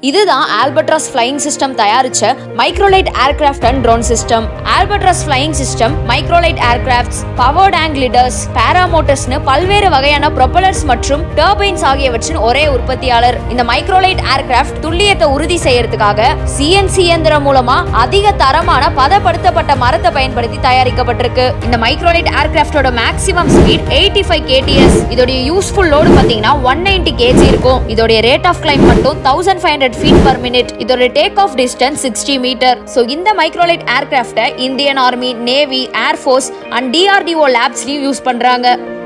இதுதான் albatross flying system தயாரிச்ச microlight aircraft and drone system albatross flying system microlight aircrafts powered hang gliders பேராமோட்டர்ஸ்னு பல்வேறு வகையான propellers மற்றும் டர்பைன்ஸ் ஆகியவற்றின் ஒரே உற்பத்தியாளர் இந்த மைக்ரோலைட் ஏர்கிராஃப்ட் துல்லியத்தை உறுதி செய்யறதுக்காக சிஎன்சி இயந்திரம் மூலமா அதிக தரமான பதப்படுத்தப்பட்ட மரத்தை பயன்படுத்தி தயாரிக்கப்பட்டிருக்கு இந்த மைக்ரோலைட் ஏர்கிராஃப்டோட maximum speed eighty five KTS இதோடைய யூஸ்ஃபுல் லோடு பார்த்தீங்கன்னா ஒன் நைன்டி கேஜி இருக்கும் இதோடைய ரேட் ஆஃப் கிளைம் மட்டும் thousand five hundred feet per minute இதோட take off distance sixty metre so இந்த மைக்ரோலைட் ஏர்கிராஃப்டை Indian army navy air force and DRDO லேப்ஸ்லையும் use பண்றாங்க